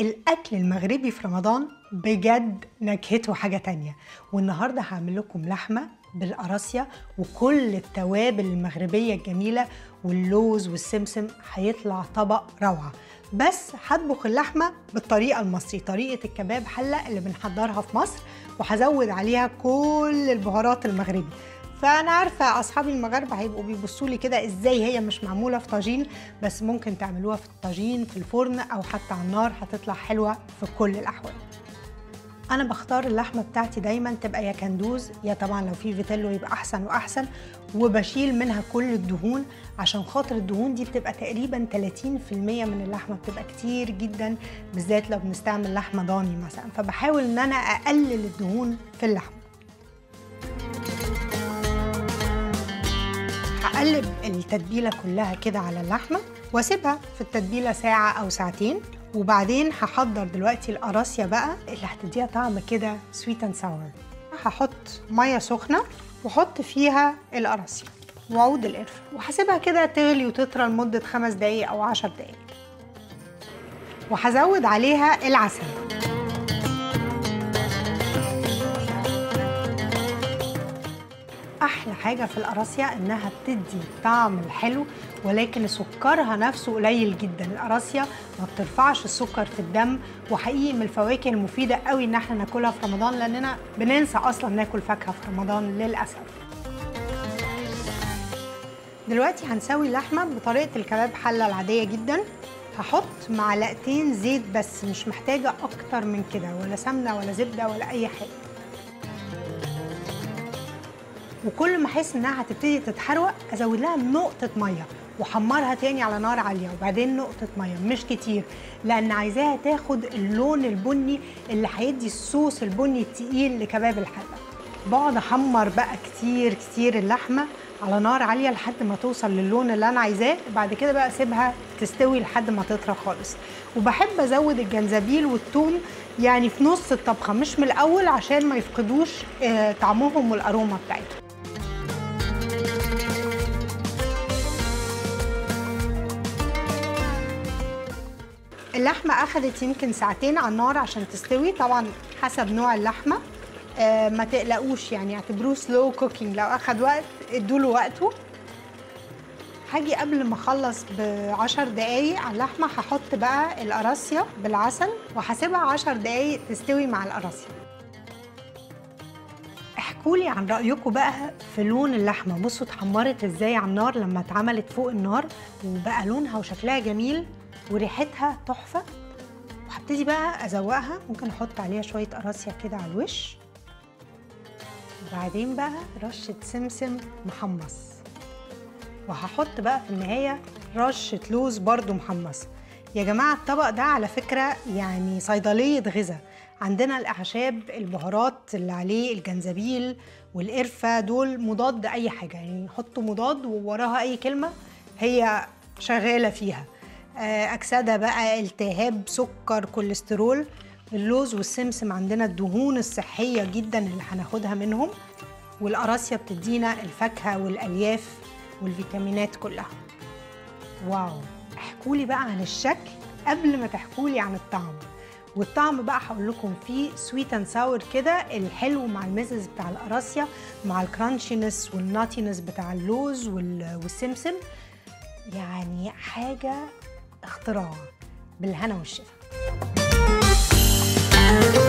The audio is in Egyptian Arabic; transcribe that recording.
الأكل المغربي في رمضان بجد نكهته حاجة تانية والنهاردة هعمل لكم لحمة بالقراصية وكل التوابل المغربية الجميلة واللوز والسمسم هيطلع طبق روعة بس هطبخ اللحمة بالطريقة المصري طريقة الكباب حلة اللي بنحضرها في مصر وهزود عليها كل البهارات المغربي فانا عارفه اصحابي المغاربه هيبقوا بيبصوا لي كده ازاي هي مش معموله في طاجين بس ممكن تعملوها في الطاجين في الفرن او حتى على النار هتطلع حلوه في كل الاحوال انا بختار اللحمه بتاعتي دايما تبقى يا كندوز يا طبعا لو في فيتيلو يبقى احسن واحسن وبشيل منها كل الدهون عشان خاطر الدهون دي بتبقى تقريبا 30% من اللحمه بتبقى كتير جدا بالذات لو بنستعمل لحمه ضاني مثلا فبحاول ان انا اقلل الدهون في اللحمه هقلب التتبيله كلها كده على اللحمه واسيبها في التتبيله ساعه او ساعتين وبعدين هحضر دلوقتي القراصيه بقى اللي هتديها طعم كده سويت اند ساور هحط ميه سخنه واحط فيها القراصيه وعود القرفه وهسيبها كده تغلي وتطرى لمده خمس دقايق او عشر دقايق وهزود عليها العسل احلى حاجه في القراصيه انها بتدي طعم الحلو ولكن سكرها نفسه قليل جدا القراصيه ما بترفعش السكر في الدم وحقيقي من الفواكه المفيده قوي ان احنا ناكلها في رمضان لاننا بننسى اصلا ناكل فاكهه في رمضان للاسف دلوقتي هنسوي اللحمه بطريقه الكباب حله العاديه جدا هحط معلقتين زيت بس مش محتاجه اكتر من كده ولا سمنه ولا زبده ولا اي حاجه وكل ما احس انها هتبتدي تتحروق ازود لها نقطه ميه واحمرها تاني على نار عاليه وبعدين نقطه ميه مش كتير لان عايزاها تاخد اللون البني اللي هيدي الصوص البني التقيل لكباب الحله بقعد احمر بقى كتير كتير اللحمه على نار عاليه لحد ما توصل للون اللي انا عايزاه وبعد كده بقى اسيبها تستوي لحد ما تطرى خالص وبحب ازود الجنزبيل والثوم يعني في نص الطبخه مش من الاول عشان ما يفقدوش آه، طعمهم والاروما بتاعتهم اللحمة أخدت يمكن ساعتين على النار عشان تستوي طبعا حسب نوع اللحمة آه ما تقلقوش يعني اعتبروه سلو كوكينج لو أخد وقت ادوله وقته هاجي قبل ما اخلص بعشر دقايق على اللحمة هحط بقى القراصية بالعسل وهسيبها عشر دقايق تستوي مع القراصية احكولي عن رأيكم بقى في لون اللحمة بصوا اتحمرت ازاي على النار لما اتعملت فوق النار وبقى لونها وشكلها جميل وريحتها تحفة وهبتدي بقى ازوقها ممكن احط عليها شوية قراصية كده على الوش وبعدين بقى رشة سمسم محمص وهحط بقى في النهاية رشة لوز برضو محمص يا جماعة الطبق ده على فكرة يعني صيدلية غذاء عندنا الأعشاب البهارات اللي عليه الجنزبيل والقرفة دول مضاد أي حاجة يعني نحط مضاد ووراها أي كلمة هي شغالة فيها آه، أكسدة بقى التهاب سكر كوليسترول اللوز والسمسم عندنا الدهون الصحية جدا اللي هناخدها منهم والقراصية بتدينا الفاكهة والألياف والفيتامينات كلها واو احكولي بقى عن الشكل قبل ما تحكولي عن الطعم والطعم بقى هقول لكم فيه سويت اند ساور كده الحلو مع المزز بتاع القراصية مع الكرانشينس والناتينس بتاع اللوز وال- والسمسم يعني حاجة اختراع بالهنا والشفا